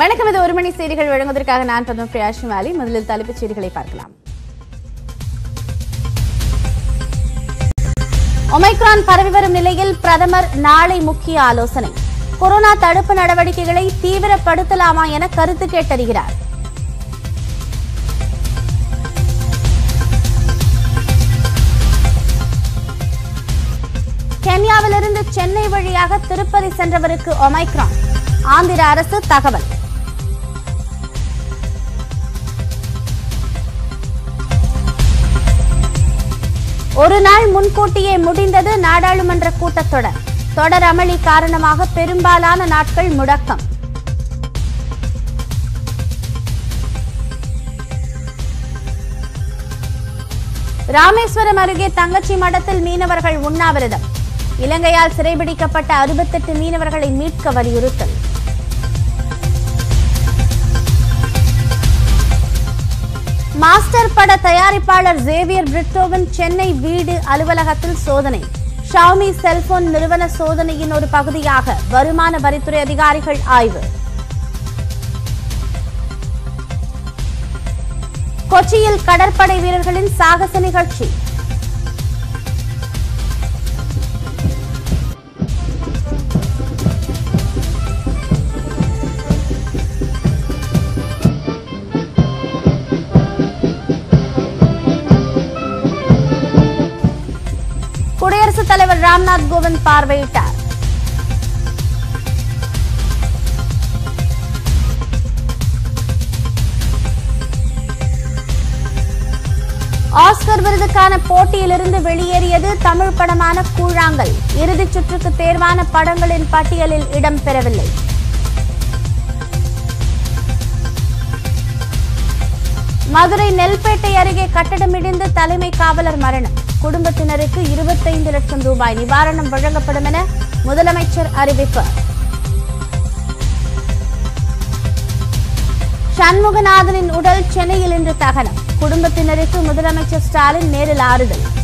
வணக்கம் இது ஒரு மணி செய்திகள் வழங்குவதற்காக நான் பத்ம பிரியாஷ் மாலி முதலில் தலைப்புச் செய்திகளை பார்க்கலாம் ஒமைக்ரான் பரவி வரும் நிலையில் பிரதமர் நாளை முக்கிய ஆலோசனை கொரோனா தடுப்பு நடவடிக்கைகளை தீவிரப்படுத்தலாமா என கருத்து கேட்டறிகிறார் கென்யாவிலிருந்து சென்னை வழியாக திருப்பதி சென்றவருக்கு ஒமைக்ரான் ஆந்திர அரசு தகவல் ஒரு நாள் முன்கூட்டியே முடிந்தது நாடாளுமன்ற கூட்டத்தொடர் தொடர் அமளி காரணமாக பெரும்பாலான நாட்கள் முடக்கம் ராமேஸ்வரம் அருகே தங்கச்சி மடத்தில் மீனவர்கள் உண்ணாவிரதம் இலங்கையால் சிறைபிடிக்கப்பட்ட அறுபத்தெட்டு மீனவர்களை மீட்க வலியுறுத்தல் மாஸ்டர் பட தயாரிப்பாளர் ஜேவியர் பிரிட்டோவின் சென்னை வீடு அலுவலகத்தில் சோதனை ஷாமி செல்போன் நிறுவன சோதனையின் ஒரு பகுதியாக வருமான வரித்துறை அதிகாரிகள் ஆய்வு கொச்சியில் கடற்படை வீரர்களின் சாகச நிகழ்ச்சி குடியரசுத் தலைவர் ராம்நாத் கோவிந்த் பார்வையிட்டார் ஆஸ்கர் விருதுக்கான போட்டியிலிருந்து வெளியேறியது தமிழ் படமான கூழாங்கல் இறுதிச் சுற்றுக்கு தேர்வான படங்களின் பட்டியலில் இடம்பெறவில்லை மதுரை நெல்பேட்டை அருகே கட்டடம் இடிந்து தலைமை காவலர் மரணம் குடும்பத்தினருக்கு இருபத்தைந்து லட்சம் ரூபாய் நிவாரணம் வழங்கப்படும் என முதலமைச்சர் அறிவிப்பு சண்முகநாதனின் உடல் சென்னையில் இன்று தகனம் குடும்பத்தினருக்கு முதலமைச்சர் ஸ்டாலின் நேரில் ஆறுதல்